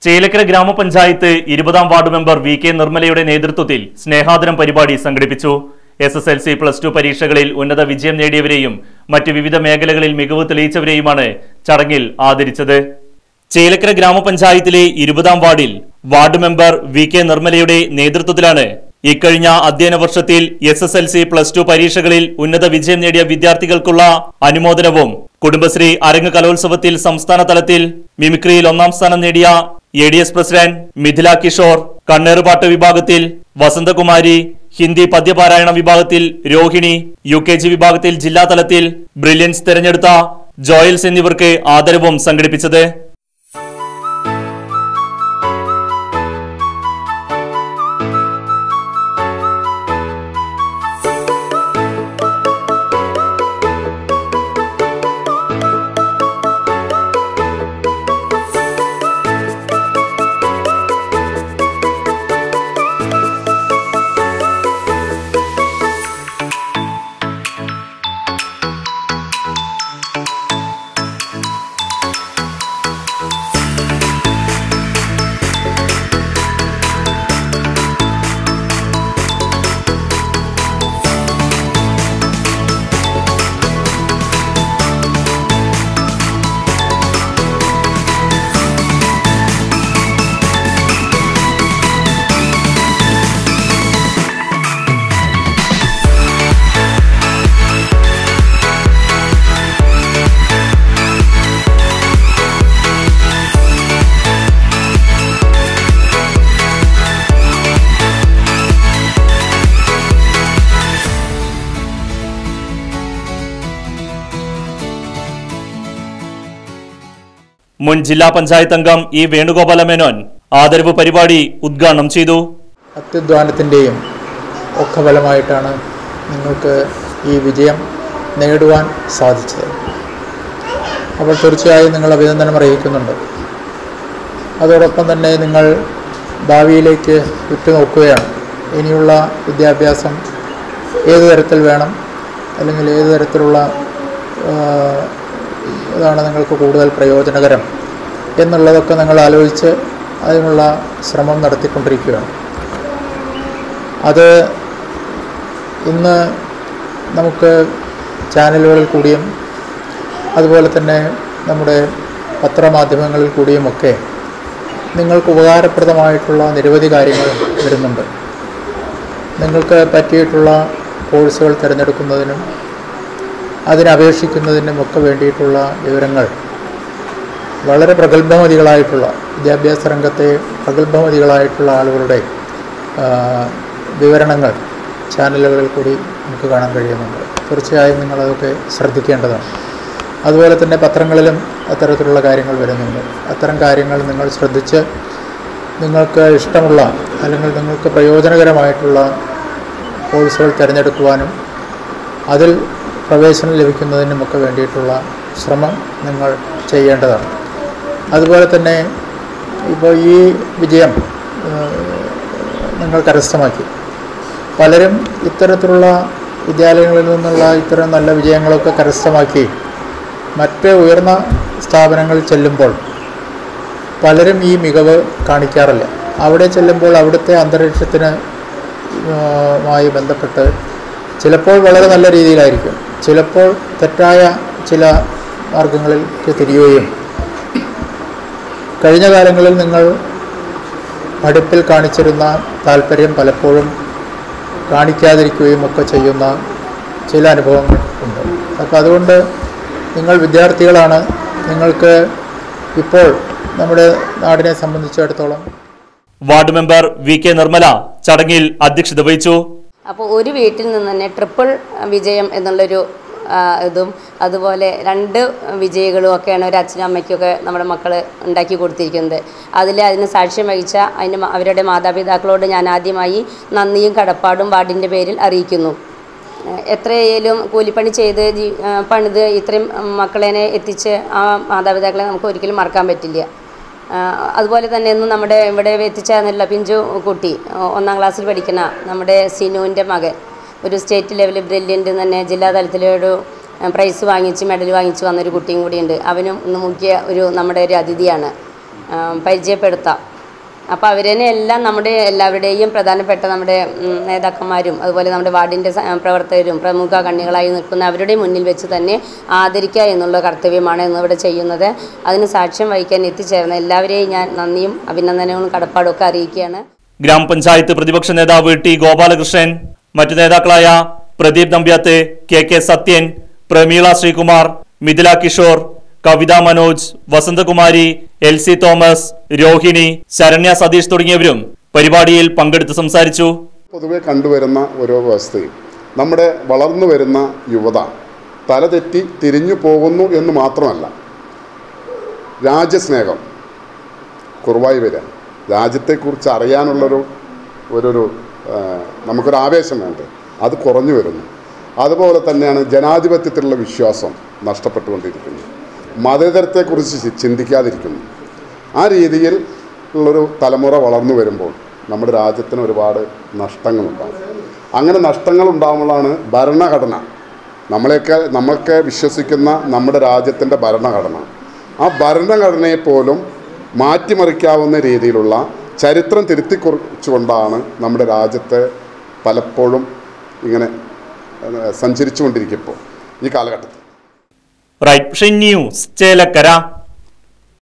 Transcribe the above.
ചേലക്കര ഗ്രാമപഞ്ചായത്ത് ഇരുപതാം ward member V K നിർമ്മലയുടെ നേതൃത്വത്തിൽ സ്നേഹാദരം പരിപാടി സംഘടിപ്പിച്ചു S S L C plus two പരീക്ഷകളിൽ ഉന്നത വിജയം നേടിയവരെയും മറ്റ് വിവിധ മേഖലകളിൽ മികവ് തെളിയിച്ചവരെയുമാണ് ചടങ്ങിൽ ആദരിച്ചത് ചേലക്കര ഗ്രാമപഞ്ചായത്തിലെ ഇരുപതാം വാർഡിൽ വാർഡ് മെമ്പർ വി കെ നിർമ്മലയുടെ നേതൃത്വത്തിലാണ് ഇക്കഴിഞ്ഞ അധ്യയന വർഷത്തിൽ S S L C plus two പരീക്ഷകളിൽ ഉന്നത വിജയം നേടിയ വിദ്യാർത്ഥികൾക്കുള്ള അനുമോദനവും കുടുംബശ്രീ അരങ്ങ് കലോത്സവത്തിൽ സംസ്ഥാന തലത്തിൽ മിമിക്രിയിൽ ഒന്നാം സ്ഥാനം നേടിയ A D S president Mithila Kishore കണ്ണേറുപാട്ട് വിഭാഗത്തിൽ വസന്തകുമാരി ഹിന്ദി പദ്യപാരായണ വിഭാഗത്തിൽ രോഹിണി യു കെ ജി വിഭാഗത്തിൽ ജില്ലാതലത്തിൽ ബ്രില്യൻസ് തെരഞ്ഞെടുത്ത ജോയൽസ് എന്നിവർക്ക് ആദരവും സംഘടിപ്പിച്ചത് മുൻ ജില്ലാ പഞ്ചായത്ത് അംഗം ഇ വേണുഗോപാല മേനോൻ ആദരവ് പരിപാടി ഉദ്ഘാടനം ചെയ്തു അത്യുദ്ധാനത്തിൻ്റെയും ഒക്കെ ഫലമായിട്ടാണ് നിങ്ങൾക്ക് ഈ വിജയം നേടുവാൻ സാധിച്ചത് അപ്പോൾ തീർച്ചയായും നിങ്ങൾ അഭിനന്ദനം അറിയിക്കുന്നുണ്ട് അതോടൊപ്പം തന്നെ നിങ്ങൾ ഭാവിയിലേക്ക് ഉറ്റുനോക്കുകയാണ് ഇനിയുള്ള വിദ്യാഭ്യാസം ഏത് തരത്തിൽ വേണം അല്ലെങ്കിൽ ഏത് തരത്തിലുള്ള ആ, ഇതാണ് നിങ്ങൾക്ക് കൂടുതൽ പ്രയോജനകരം എന്നുള്ളതൊക്കെ നിങ്ങൾ ആലോചിച്ച് അതിനുള്ള ശ്രമം നടത്തിക്കൊണ്ടിരിക്കുകയാണ് അത് ഇന്ന് നമുക്ക് ചാനലുകളിൽ കൂടിയും അതുപോലെ തന്നെ നമ്മുടെ പത്രമാധ്യമങ്ങളിൽ കൂടിയുമൊക്കെ നിങ്ങൾക്ക് ഉപകാരപ്രദമായിട്ടുള്ള നിരവധി കാര്യങ്ങൾ വരുന്നുണ്ട് നിങ്ങൾക്ക് പറ്റിയിട്ടുള്ള കോഴ്സുകൾ തിരഞ്ഞെടുക്കുന്നതിനും അതിനപേക്ഷിക്കുന്നതിനും ഒക്കെ വേണ്ടിയിട്ടുള്ള വിവരങ്ങൾ വളരെ പ്രഗത്ഭമതികളായിട്ടുള്ള വിദ്യാഭ്യാസ രംഗത്തെ പ്രഗത്ഭമതികളായിട്ടുള്ള ആളുകളുടെ ആ, വിവരണങ്ങൾ ചാനലുകളിൽ കൂടി നമുക്ക് കാണാൻ കഴിയുന്നുണ്ട് തീർച്ചയായും നിങ്ങളതൊക്കെ ശ്രദ്ധിക്കേണ്ടതാണ് അതുപോലെ തന്നെ പത്രങ്ങളിലും അത്തരത്തിലുള്ള കാര്യങ്ങൾ വരുന്നുണ്ട് അത്തരം കാര്യങ്ങൾ നിങ്ങൾ ശ്രദ്ധിച്ച് നിങ്ങൾക്ക് ഇഷ്ടമുള്ള അല്ലെങ്കിൽ നിങ്ങൾക്ക് പ്രയോജനകരമായിട്ടുള്ള കോഴ്സുകൾ തിരഞ്ഞെടുക്കുവാനും അതിൽ പ്രവേശനം ലഭിക്കുന്നതിനുമൊക്കെ വേണ്ടിയിട്ടുള്ള ശ്രമം നിങ്ങൾ ചെയ്യേണ്ടതാണ് അതുപോലെ തന്നെ ഇപ്പോൾ ഈ വിജയം ഏഹ്, നിങ്ങൾ കരസ്ഥമാക്കി പലരും ഇത്തരത്തിലുള്ള വിദ്യാലയങ്ങളിൽ നിന്നുള്ള ഇത്തരം നല്ല വിജയങ്ങളൊക്കെ കരസ്ഥമാക്കി മറ്റ് ഉയർന്ന സ്ഥാപനങ്ങളിൽ ചെല്ലുമ്പോൾ പലരും ഈ മികവ് കാണിക്കാറില്ല അവിടെ ചെല്ലുമ്പോൾ അവിടുത്തെ അന്തരീക്ഷത്തിന് ആ, മായി ബന്ധപ്പെട്ട് ചിലപ്പോൾ വളരെ നല്ല രീതിയിലായിരിക്കും ചിലപ്പോൾ തെറ്റായ ചില മാർഗങ്ങളിലേക്ക് തിരിയുകയും കഴിഞ്ഞ കാലങ്ങളിൽ നിങ്ങൾ പഠിപ്പിൽ കാണിച്ചിരുന്ന താല്പര്യം പലപ്പോഴും കാണിക്കാതിരിക്കുകയും ഒക്കെ ചെയ്യുന്ന ചില അനുഭവങ്ങൾ ഉണ്ട് അപ്പോൾ അതുകൊണ്ട് നിങ്ങൾ വിദ്യാർത്ഥികളാണ് നിങ്ങൾക്ക് ഇപ്പോൾ നമ്മുടെ നാടിനെ സംബന്ധിച്ചിടത്തോളം ward member V K Nirmala ചടങ്ങിൽ അധ്യക്ഷത വഹിച്ചു അപ്പോൾ ഒരു വീട്ടിൽ നിന്ന് തന്നെ ട്രിപ്പിൾ വിജയം എന്നുള്ളൊരു ആ, ഇതും അതുപോലെ രണ്ട് വിജയികളും ഒക്കെയാണ് ഒരു അച്ഛനും അമ്മയ്ക്കൊക്കെ നമ്മുടെ മക്കൾ ഉണ്ടാക്കി കൊടുത്തിരിക്കുന്നത് അതിൽ അതിന് സാക്ഷ്യം വഹിച്ച അതിന് മ- അവരുടെ മാതാപിതാക്കളോട് ഞാൻ ആദ്യമായി നന്ദിയും കടപ്പാടും വാർഡിൻ്റെ പേരിൽ അറിയിക്കുന്നു ഏഹ് എത്രയായാലും കൂലിപ്പണി ചെയ്ത് ജീ ആ, പണിത് ഇത്രയും മക്കളെ എത്തിച്ച് ആ മാതാപിതാക്കളെ നമുക്ക് ഒരിക്കലും മറക്കാൻ പറ്റില്ല ആ, അതുപോലെ തന്നെ ഇന്ന് നമ്മുടെ ഇവിടെ എത്തിച്ചേർന്നുള്ള പിഞ്ചു കുട്ടി ഒ- ഒന്നാം ക്ലാസ്സിൽ പഠിക്കുന്ന നമ്മുടെ സിനുവിൻ്റെ മകൻ ഒരു സ്റ്റേറ്റ് ലെവൽ ബ്രില്യൻ്റ് തന്നെ ജില്ലാ തലത്തിലൊരു പ്രൈസ് വാങ്ങിച്ച് മെഡൽ വാങ്ങിച്ച് വന്നൊരു കുട്ടിയും കൂടിയുണ്ട് അവനും ഇന്ന് മുഖ്യ ഒരു നമ്മുടെ ഒരു അതിഥിയാണ് ആ, പരിചയപ്പെടുത്താം അപ്പോൾ അവരെന്നെ എല്ലാം നമ്മുടെ എല്ലാവരുടെയും പ്രധാനപ്പെട്ട നമ്മുടെ ഉം, നേതാക്കന്മാരും അതുപോലെ നമ്മുടെ വാർഡിൻ്റെ സ- പ്രവർത്തകരും പ്രമുഖ കണ്ണികളായി നിൽക്കുന്ന അവരുടെ മുന്നിൽ വെച്ച് തന്നെ ആദരിക്കുക എന്നുള്ള കർത്തവ്യമാണ് ഇന്നിവിടെ ചെയ്യുന്നത് അതിന് സാക്ഷ്യം വഹിക്കാൻ എത്തിച്ചേർന്ന എല്ലാവരെയും ഞാൻ നന്ദിയും അഭിനന്ദനങ്ങളും കടപ്പാടും ഒക്കെ അറിയിക്കുകയാണ് ഗ്രാമപഞ്ചായത്ത് പ്രതിപക്ഷ നേതാവ് ടി ഗോപാലകൃഷ്ണൻ മറ്റു നേതാക്കളായ Pradeep Nambiath K K Sathyan Prameela Sreekumar Mithila Kishore Kavitha Manoj Vasanthakumari L C Thomas Rohini Saranya Satheesh തുടങ്ങിയവരും പരിപാടിയിൽ പങ്കെടുത്ത് സംസാരിച്ചു പൊതുവെ കണ്ടുവരുന്ന ഓരോ വ്യവസ്ഥയും നമ്മുടെ വളർന്നു വരുന്ന യുവത തലതെറ്റി തിരിഞ്ഞു പോകുന്നു എന്ന് മാത്രമല്ല രാജ്യസ്നേഹം കുറവായി വരിക രാജ്യത്തെക്കുറിച്ച് അറിയാനുള്ളൊരു ഒരു ആ, നമുക്കൊരു ആവേശം വേണ്ടേ അത് കുറഞ്ഞു വരുന്നു അതുപോലെ തന്നെയാണ് ജനാധിപത്യത്തിലുള്ള വിശ്വാസം നഷ്ടപ്പെട്ടുകൊണ്ടിരിക്കുന്നത് മതേതരത്തെക്കുറിച്ച് ചി- ചിന്തിക്കാതിരിക്കുന്നു ആ രീതിയിൽ ഉള്ളൊരു തലമുറ വളർന്നു വരുമ്പോൾ നമ്മുടെ രാജ്യത്തിന് ഒരുപാട് നഷ്ടങ്ങളുണ്ടാകും അങ്ങനെ നഷ്ടങ്ങൾ ഉണ്ടാകുമ്പോഴാണ് ഭരണഘടന നമ്മളെയൊക്കെ നമ്മളൊക്കെ വിശ്വസിക്കുന്ന നമ്മുടെ രാജ്യത്തിൻ്റെ ഭരണഘടന ആ ഭരണഘടനയെ പോലും മാറ്റിമറിക്കാവുന്ന രീതിയിലുള്ള ചരിത്രം തിരുത്തിക്കുറിച്ചുകൊണ്ടാണ് നമ്മുടെ രാജ്യത്തെ പലപ്പോഴും ഇങ്ങനെ സഞ്ചരിച്ചുകൊണ്ടിരിക്കുമ്പോൾ ഈ കാലഘട്ടത്തിൽ റൈറ്റ് ന്യൂസ് ചേലക്കര